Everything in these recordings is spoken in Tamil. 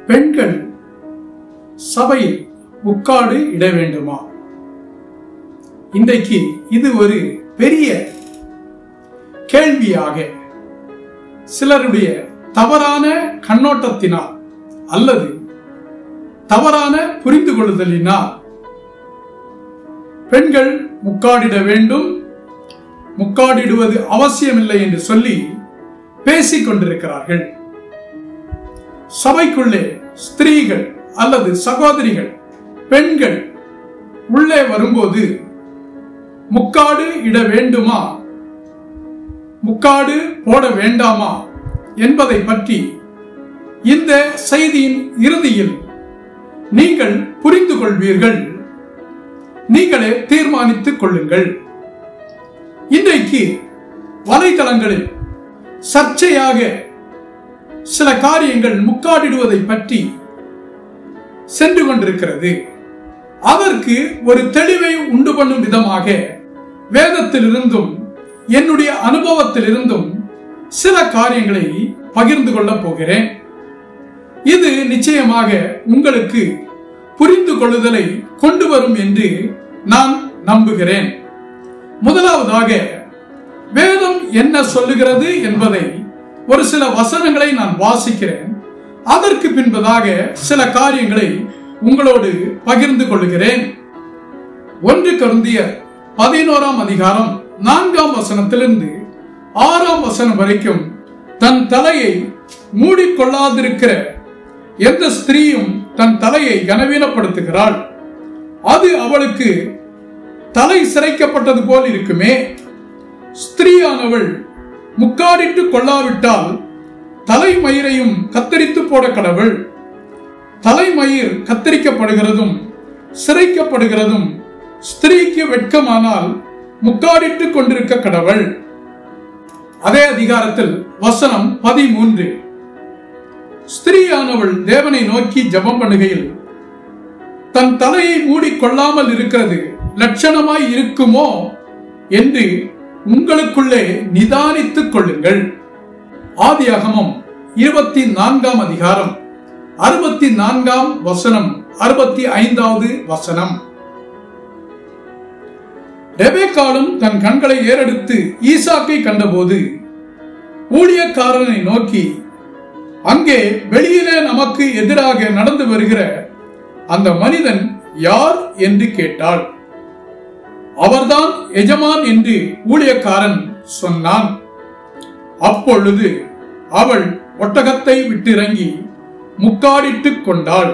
பெண்கள் சபையில் முக்காடு இட வேண்டுமா இன்றைக்கு இது ஒரு பெரிய கேள்வியாக சிலருடைய தவறான கண்ணோட்டத்தினால் அல்லது தவறான புரிந்து கொள்ளுதலினால் பெண்கள் முக்காடிட வேண்டும் முக்காடிடுவது அவசியமில்லை என்று சொல்லி பேசிக் கொண்டிருக்கிறார்கள் சபைக்குள்ளே ஸ்திரீகள் அல்லது சகோதரிகள் பெண்கள் உள்ளே வரும்போது முக்காடு இட வேண்டுமா முக்காடு போட வேண்டாமா என்பதை பற்றி இந்த செய்தியின் இறுதியில் நீங்கள் புரிந்து கொள்வீர்கள் நீங்களே தீர்மானித்துக் கொள்ளுங்கள் இன்றைக்கு வலைதளங்களில் சர்ச்சையாக சில காரியங்கள் முக்காடிடுவதை பற்றி சென்று கொண்டிருக்கிறது அதற்கு ஒரு தெளிவை உண்டு பண்ணும் விதமாக வேதத்திலிருந்தும் என்னுடைய அனுபவத்திலிருந்தும் சில காரியங்களை பகிர்ந்து கொள்ளப் போகிறேன் இது நிச்சயமாக உங்களுக்கு புரிந்து கொள்ளுதலை கொண்டு வரும் என்று நான் நம்புகிறேன் முதலாவதாக வேதம் என்ன சொல்லுகிறது என்பதை ஒரு சில வசனங்களை நான் வாசிக்கிறேன் அதற்கு பின்பதாக சில காரியங்களை உங்களோடு பகிர்ந்து கொள்கிறேன் ஒன்று கருந்தியர் பதினோராம் அதிகாரம் நான்காம் வசனத்திலிருந்து ஆறாம் வசனம் வரைக்கும் தன் தலையை மூடிக்கொள்ளாதிருக்கிற எந்த ஸ்திரீயும் தன் தலையை கனவீனப்படுத்துகிறாள் அது அவளுக்கு தலை சிரைக்கப்பட்டது போல் இருக்குமே ஸ்திரீயானவள் முக்காடிட்டு கொள்ளாவிட்டால் தலைமயிரையும் கத்தரித்து போட கடவுள் தலைமயிர் கத்தரிக்கப்படுகிறதும் சிரைக்கப்படுகிறதும் ஸ்திரீக்கு வெட்கமானால் முக்காடிட்டு கொண்டிருக்க கடவுள் அதே அதிகாரத்தில் வசனம் பதிமூன்று ஸ்திரீயானவள் தேவனை நோக்கி ஜெபம் பண்ணுகையில் தன் தலையை மூடிக்கொள்ளாமல் இருக்கிறது லட்சணமாய் இருக்குமோ என்று உங்களுக்குள்ளே நிதானித்துக் கொள்ளுங்கள் ஆதியாகமம் இருபத்தி நான்காம் அதிகாரம் அறுபத்தி நான்காம் வசனம் அறுபத்தி ஐந்தாவது வசனம் ரெபேக்காலும் தன் கண்களை ஏறெடுத்து ஈசாக்கை கண்டபோது ஊழியக்காரனை நோக்கி அங்கே வெளியிலே நமக்கு எதிராக நடந்து வருகிற அந்த மனிதன் யார் என்று கேட்டாள் அவர்தான் எஜமான் என்று ஊழியக்காரன் சொன்னான் அப்பொழுது அவள் ஒட்டகத்தை விட்டிறங்கி முக்காடிட்டுக் கொண்டாள்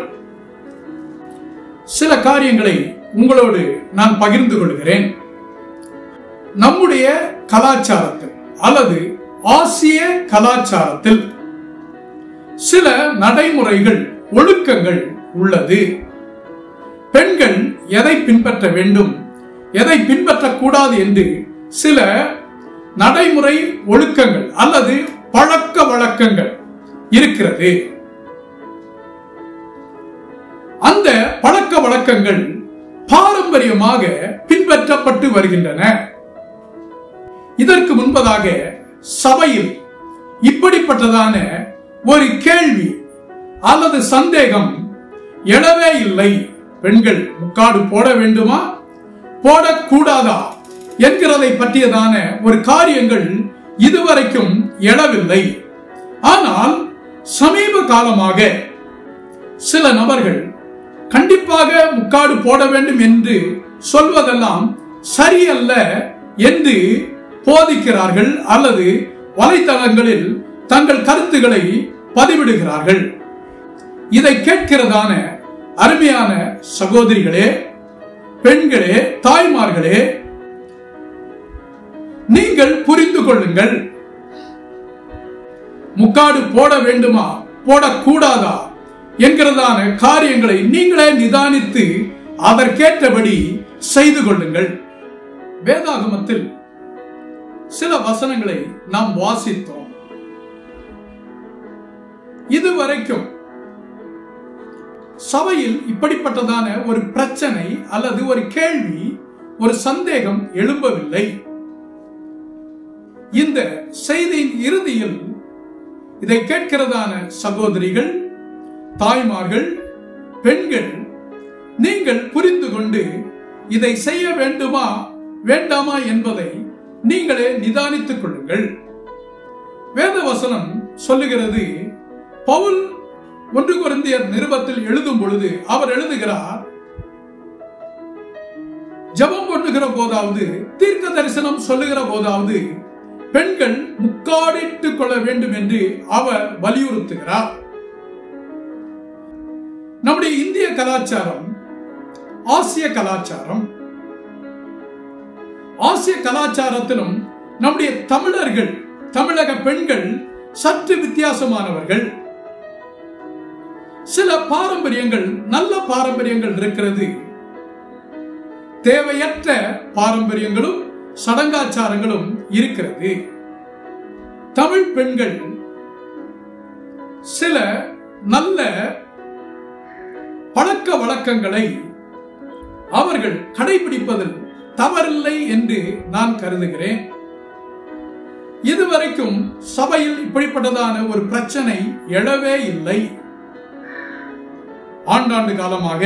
சில காரியங்களை உங்களோடு நான் பகிர்ந்து கொள்கிறேன் நம்முடைய கலாச்சாரத்தில் அல்லது ஆசிய கலாச்சாரத்தில் சில நடைமுறைகள் ஒழுக்கங்கள் உள்ளது பெண்கள் எதை பின்பற்ற வேண்டும் எதை பின்பற்றக்கூடாது என்று சில நடைமுறை ஒழுக்கங்கள் அல்லது பழக்க வழக்கங்கள் இருக்கிறது அந்த பழக்க வழக்கங்கள் பாரம்பரியமாக பின்பற்றப்பட்டு வருகின்றன இதற்கு முன்பதாக சபையில் இப்படிப்பட்டதான ஒரு கேள்வி அல்லது சந்தேகம் எழவே இல்லை பெண்கள் முக்காடு போட வேண்டுமா போடக்கூடாதா என்கிறதை பற்றியதான ஒரு காரியங்கள் இதுவரைக்கும் எழவில்லை ஆனால் சமீப காலமாக சில நபர்கள் கண்டிப்பாக முக்காடு போட வேண்டும் என்று சொல்வதெல்லாம் சரியல்ல என்று போதிக்கிறார்கள் அல்லது வலைத்தளங்களில் தங்கள் கருத்துக்களை பதிவிடுகிறார்கள் இதை கேட்கிறதான அருமையான சகோதரிகளே பெண்களே தாய்மார்களே நீங்கள் புரிந்து கொள்ளுங்கள் முக்காடு போட வேண்டுமா போடக்கூடாதா என்கிறதான காரியங்களை நீங்களே நிதானித்து அதற்கேற்றபடி செய்து கொள்ளுங்கள் வேதாகமத்தில் சில வசனங்களை நாம் வாசித்தோம் இதுவரைக்கும் சபையில் இப்படிப்பட்டதான ஒரு பிரச்சனை அல்லது ஒரு கேள்வி ஒரு சந்தேகம் எழும்பவில்லை இந்த செய்தியின் இறுதியில் இதை கேட்கிறதான சகோதரிகள் தாய்மார்கள் பெண்கள் நீங்கள் புரிந்து கொண்டு இதை செய்ய வேண்டுமா வேண்டாமா என்பதை நீங்களே நிதானித்துக் கொள்ளுங்கள் வேத வசனம் சொல்லுகிறது பவுல் ஒன்று குருந்தியர் நிருபத்தில் எழுதும் பொழுது அவர் எழுதுகிறார் ஜபம் பண்ணுகிற போதாவது தீர்க்க தரிசனம் சொல்லுகிற போதாவது பெண்கள் முக்காடிட்டுக் கொள்ள வேண்டும் என்று அவர் வலியுறுத்துகிறார் நம்முடைய இந்திய கலாச்சாரம் ஆசிய கலாச்சாரம் ஆசிய கலாச்சாரத்திலும் நம்முடைய தமிழர்கள் தமிழக பெண்கள் சற்று வித்தியாசமானவர்கள் சில பாரம்பரியங்கள் நல்ல பாரம்பரியங்கள் இருக்கிறது தேவையற்ற பாரம்பரியங்களும் சடங்காச்சாரங்களும் இருக்கிறது தமிழ் பெண்கள் சில நல்ல பழக்க வழக்கங்களை அவர்கள் கடைபிடிப்பதில் தவறில்லை என்று நான் கருதுகிறேன் இதுவரைக்கும் சபையில் இப்படிப்பட்டதான ஒரு பிரச்சனை எழவே இல்லை ஆண்டாண்டு காலமாக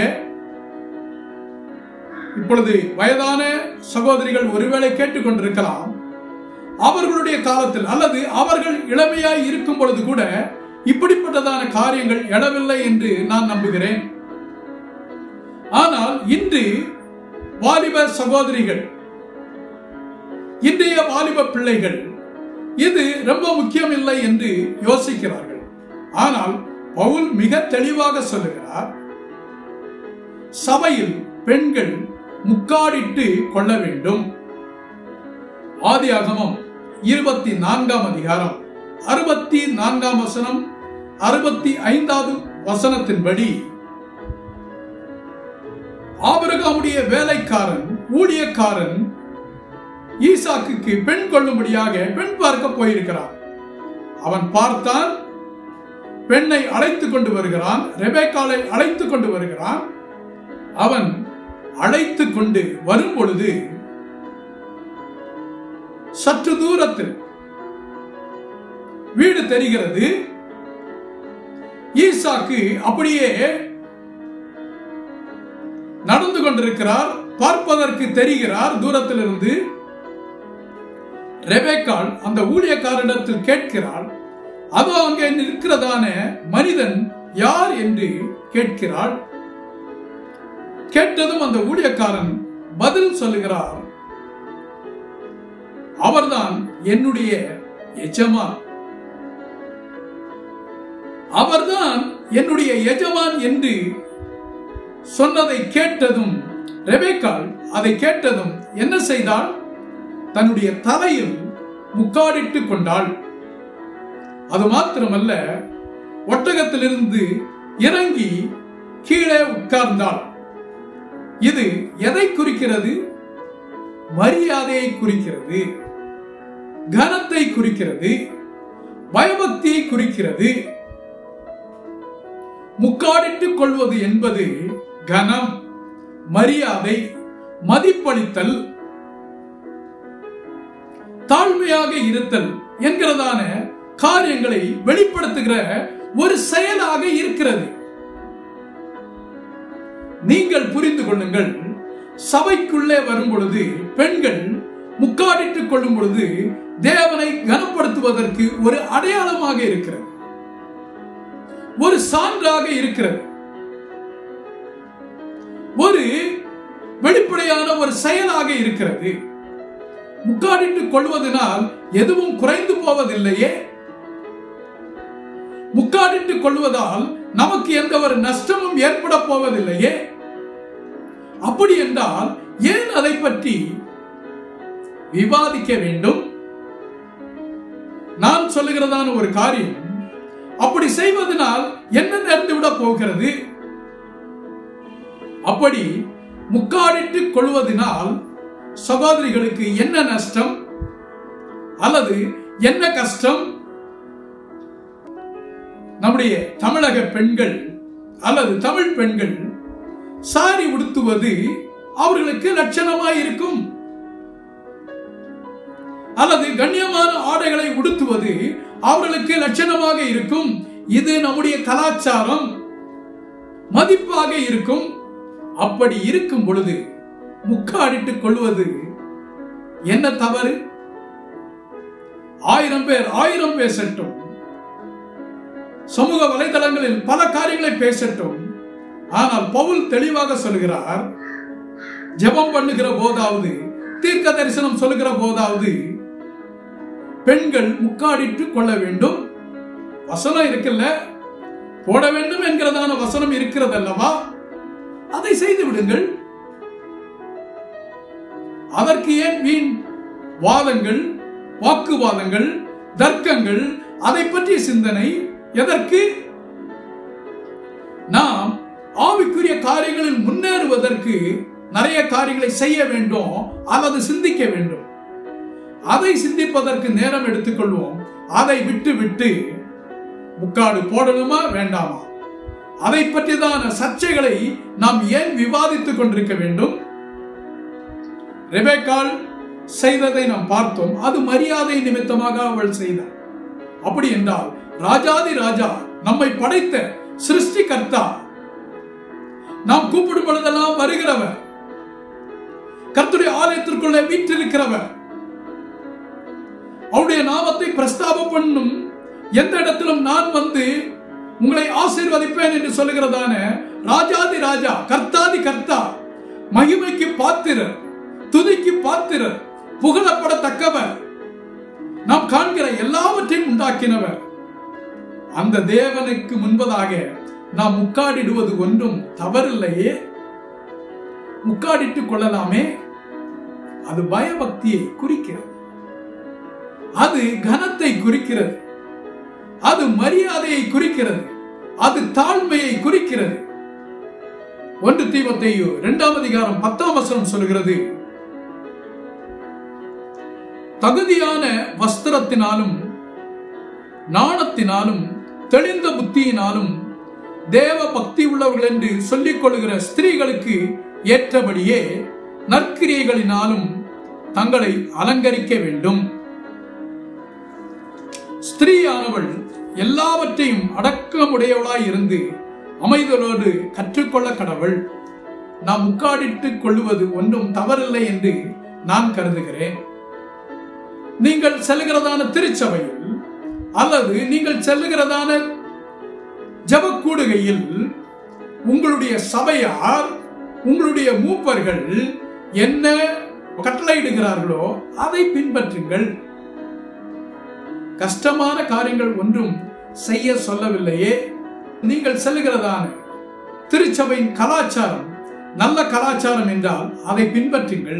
இப்பொழுது வயதான சகோதரிகள் ஒருவேளை கேட்டுக்கொண்டிருக்கலாம் அவர்களுடைய காலத்தில் அல்லது அவர்கள் இளமையாய் இருக்கும் பொழுது கூட இப்படிப்பட்டதான காரியங்கள் எழவில்லை என்று நான் நம்புகிறேன் ஆனால் இன்று வாலிப சகோதரிகள் இன்றைய வாலிப பிள்ளைகள் இது ரொம்ப முக்கியம் இல்லை என்று யோசிக்கிறார்கள் ஆனால் பவுல் மிக தெளிவாக சொல்லுகிறார் சபையில் பெண்கள் முக்காடிட்டு கொள்ள வேண்டும் ஆதியாகமம் இருபத்தி நான்காம் அதிகாரம் அறுபத்தி நான்காம் வசனம் அறுபத்தி ஐந்தாவது வசனத்தின்படி ஆபிரகாமுடைய வேலைக்காரன் ஊழியக்காரன் ஈசாக்குக்கு பெண் கொள்ளும்படியாக பெண் பார்க்க போயிருக்கிறான் அவன் பார்த்தான் பெண்ணை அழைத்துக் கொண்டு வருகிறான் ரெபேக்காலை அழைத்துக் கொண்டு வருகிறான் அவன் அழைத்து கொண்டு வரும் பொழுது சற்று தூரத்தில் வீடு தெரிகிறது ஈசாக்கு அப்படியே நடந்து கொண்டிருக்கிறார் பார்ப்பதற்கு தெரிகிறார் தூரத்திலிருந்து ரெபேக்காள் அந்த ஊழியக்காரிடத்தில் கேட்கிறாள் அதோ அங்கே நிற்கிறதான மனிதன் யார் என்று கேட்கிறாள் கேட்டதும் அந்த ஊழியக்காரன் பதில் சொல்லுகிறார் அவர்தான் என்னுடைய எஜமான் அவர்தான் என்னுடைய எஜமான் என்று சொன்னதை கேட்டதும் ரெபேக்காள் அதை கேட்டதும் என்ன செய்தாள் தன்னுடைய தலையில் முக்காடிட்டு கொண்டாள் அது மாத்திரமல்ல ஒட்டகத்திலிருந்து இறங்கி கீழே உட்கார்ந்தாள் இது எதை குறிக்கிறது மரியாதையை குறிக்கிறது கனத்தை குறிக்கிறது பயபக்தியை குறிக்கிறது முக்காடிட்டுக் கொள்வது என்பது கனம் மரியாதை மதிப்பளித்தல் தாழ்மையாக இருத்தல் என்கிறதான காரியங்களை வெளிப்படுத்துகிற ஒரு செயலாக இருக்கிறது நீங்கள் புரிந்து கொள்ளுங்கள் சபைக்குள்ளே வரும் பொழுது பெண்கள் முக்காடிட்டுக் கொள்ளும் பொழுது தேவனை கனப்படுத்துவதற்கு ஒரு அடையாளமாக இருக்கிறது ஒரு சான்றாக இருக்கிறது ஒரு வெளிப்படையான ஒரு செயலாக இருக்கிறது முக்காடிட்டுக் கொள்வதனால் எதுவும் குறைந்து போவதில்லையே முக்காடிட்டுக் கொள்வதால் நமக்கு எந்த ஒரு நஷ்டமும் ஏற்பட போவதில்லையே அப்படி என்றால் ஏன் அதை பற்றி விவாதிக்க வேண்டும் நான் சொல்லுகிறதான ஒரு காரியம் அப்படி செய்வதனால் என்ன நேர்ந்து விட போகிறது அப்படி முக்காடிட்டுக் கொள்வதனால் சகோதரிகளுக்கு என்ன நஷ்டம் அல்லது என்ன கஷ்டம் நம்முடைய தமிழக பெண்கள் அல்லது தமிழ் பெண்கள் சாரி உடுத்துவது அவர்களுக்கு லட்சணமாய் இருக்கும் அல்லது கண்ணியமான ஆடைகளை உடுத்துவது அவர்களுக்கு லட்சணமாக இருக்கும் இது நம்முடைய கலாச்சாரம் மதிப்பாக இருக்கும் அப்படி இருக்கும் பொழுது முக்காடிட்டுக் கொள்வது என்ன தவறு ஆயிரம் பேர் ஆயிரம் பேசட்டும் சமூக வலைதளங்களில் பல காரியங்களை பேசட்டும் ஆனால் பவுல் தெளிவாக சொல்கிறார் ஜெபம் பண்ணுகிற போதாவது தீர்க்க தரிசனம் சொல்லுகிற போதாவது பெண்கள் முக்காடிட்டு கொள்ள வேண்டும் வசனம் இருக்குல்ல போட வேண்டும் என்கிறதான வசனம் இருக்கிறது அல்லவா அதை செய்து விடுங்கள் அதற்கு ஏன் வீண் வாதங்கள் வாக்குவாதங்கள் தர்க்கங்கள் அதை பற்றிய சிந்தனை எதற்கு நாம் ஆவிக்குரிய காரியங்களில் முன்னேறுவதற்கு நிறைய காரியங்களை செய்ய வேண்டும் அல்லது சிந்திக்க வேண்டும் அதை சிந்திப்பதற்கு நேரம் எடுத்துக்கொள்வோம் அதை விட்டு விட்டு முக்காடு போடணுமா வேண்டாமா அதை பற்றியதான சர்ச்சைகளை நாம் ஏன் விவாதித்துக் கொண்டிருக்க வேண்டும் ரெபேக்கால் செய்ததை நாம் பார்த்தோம் அது மரியாதை நிமித்தமாக அவள் செய்தார் அப்படி என்றால் ராஜாதி ராஜா நம்மை படைத்த சிருஷ்டிகர்த்தா நாம் கூப்பிடும் பொழுதெல்லாம் வருகிறவர் கர்த்தருடைய ஆலயத்திற்குள்ளே வீற்றிருக்கிறவர் அவருடைய நாமத்தை பிரஸ்தாபம் பண்ணும் எந்த இடத்திலும் நான் வந்து உங்களை ஆசீர்வதிப்பேன் என்று சொல்லுகிறதான ராஜாதி ராஜா கர்த்தாதி கர்த்தா மகிமைக்கு பாத்திரர் துதிக்கு பாத்திரர் புகழப்படத்தக்கவர் நாம் காண்கிற எல்லாவற்றையும் உண்டாக்கினவர் அந்த தேவனுக்கு முன்பதாக நாம் முக்காடிடுவது ஒன்றும் தவறில்லையே முக்காடிட்டுக் கொள்ளலாமே அது பயபக்தியை குறிக்கிறது அது கனத்தை குறிக்கிறது அது மரியாதையை குறிக்கிறது அது தாழ்மையை குறிக்கிறது ஒன்று தீமத்தையோ இரண்டாம் அதிகாரம் பத்தாம் வசனம் சொல்கிறது தகுதியான வஸ்திரத்தினாலும் நாணத்தினாலும் தெளிந்த புத்தியினாலும் தேவ பக்தி உள்ளவர்கள் என்று சொல்லிக் கொள்கிற ஸ்திரீகளுக்கு ஏற்றபடியே நற்கிரியைகளினாலும் தங்களை அலங்கரிக்க வேண்டும் ஸ்திரீயானவள் எல்லாவற்றையும் அடக்கமுடையவளாய் இருந்து அமைதலோடு கற்றுக்கொள்ள கடவுள் நாம் முக்காடிட்டுக் கொள்ளுவது ஒன்றும் தவறில்லை என்று நான் கருதுகிறேன் நீங்கள் செல்கிறதான திருச்சபையில் அல்லது நீங்கள் செல்லுகிறதான ஜபக்கூடுகையில் உங்களுடைய சபையார் உங்களுடைய மூப்பர்கள் என்ன கட்டளையிடுகிறார்களோ அதை பின்பற்றுங்கள் கஷ்டமான காரியங்கள் ஒன்றும் செய்ய சொல்லவில்லையே நீங்கள் செல்லுகிறதான திருச்சபையின் கலாச்சாரம் நல்ல கலாச்சாரம் என்றால் அதை பின்பற்றுங்கள்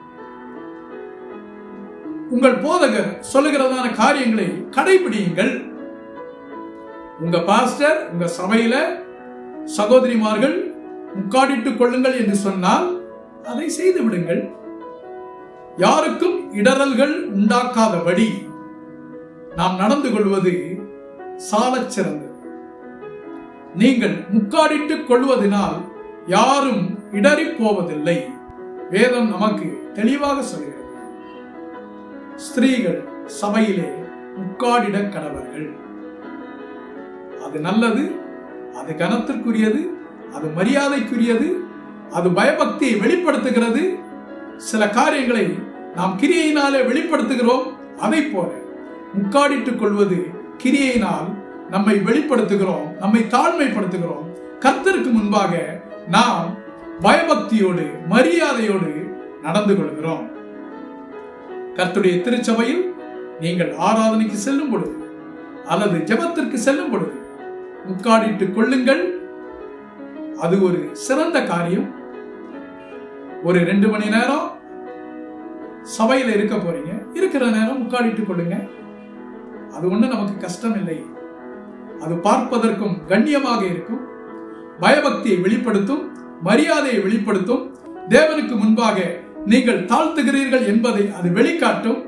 உங்கள் போதகர் சொல்லுகிறதான காரியங்களை கடைபிடியுங்கள் உங்க பாஸ்டர் உங்க சபையில சகோதரிமார்கள் முக்காடிட்டுக் கொள்ளுங்கள் என்று சொன்னால் அதை செய்து விடுங்கள் யாருக்கும் இடரல்கள் உண்டாக்காதபடி நாம் நடந்து கொள்வது சாலச் சிறந்தது நீங்கள் முக்காடிட்டுக் கொள்வதனால் யாரும் இடறிப் போவதில்லை வேதம் நமக்கு தெளிவாக சொல்கிறது ஸ்திரீகள் சபையிலே முக்காடிட கடவர்கள் அது நல்லது அது கனத்திற்குரியது அது மரியாதைக்குரியது அது பயபக்தியை வெளிப்படுத்துகிறது சில காரியங்களை நாம் கிரியையினாலே வெளிப்படுத்துகிறோம் அதை போல முக்காடிட்டுக் கொள்வது கிரியையினால் நம்மை வெளிப்படுத்துகிறோம் நம்மை தாழ்மைப்படுத்துகிறோம் கர்த்தருக்கு முன்பாக நாம் பயபக்தியோடு மரியாதையோடு நடந்து கொள்கிறோம் கர்த்தருடைய திருச்சபையில் நீங்கள் ஆராதனைக்கு செல்லும் பொழுது அல்லது ஜெபத்திற்கு செல்லும் பொழுது முக்காடிட்டுக் கொள்ளுங்கள் அது ஒரு சிறந்த காரியம் ஒரு ரெண்டு மணி நேரம் சபையில இருக்க போறீங்க இருக்கிற நேரம் முக்காடிட்டுக் கொள்ளுங்க அது ஒண்ணு நமக்கு கஷ்டம் இல்லை அது பார்ப்பதற்கும் கண்ணியமாக இருக்கும் பயபக்தியை வெளிப்படுத்தும் மரியாதையை வெளிப்படுத்தும் தேவனுக்கு முன்பாக நீங்கள் தாழ்த்துகிறீர்கள் என்பதை அது வெளிக்காட்டும்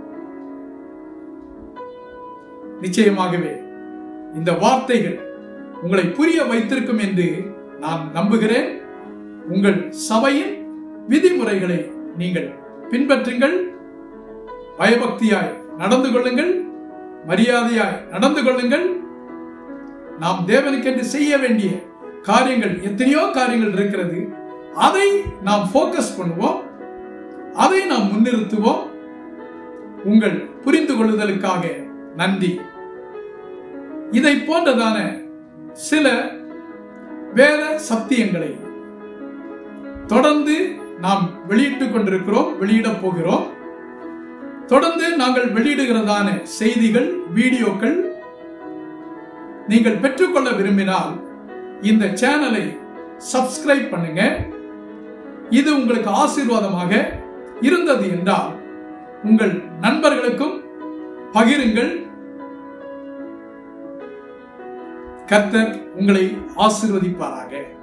நிச்சயமாகவே இந்த வார்த்தைகள் உங்களை புரிய வைத்திருக்கும் என்று நான் நம்புகிறேன் உங்கள் சபையின் விதிமுறைகளை நீங்கள் பின்பற்றுங்கள் பயபக்தியாய் நடந்து கொள்ளுங்கள் மரியாதையாய் நடந்து கொள்ளுங்கள் நாம் தேவனுக்கென்று செய்ய வேண்டிய காரியங்கள் எத்தனையோ காரியங்கள் இருக்கிறது அதை நாம் ஃபோக்கஸ் பண்ணுவோம் அதை நாம் முன்னிறுத்துவோம் உங்கள் புரிந்து கொள்ளுதலுக்காக நன்றி இதை போன்றதான சில வேத சத்தியங்களை தொடர்ந்து நாம் வெளியிட்டுக் கொண்டிருக்கிறோம் வெளியிடப் போகிறோம் தொடர்ந்து நாங்கள் வெளியிடுகிறதான செய்திகள் வீடியோக்கள் நீங்கள் பெற்றுக்கொள்ள விரும்பினால் இந்த சேனலை சப்ஸ்கிரைப் பண்ணுங்க இது உங்களுக்கு ஆசீர்வாதமாக இருந்தது என்றால் உங்கள் நண்பர்களுக்கும் பகிருங்கள் கர்த்தர் உங்களை ஆசீர்வதிப்பாராக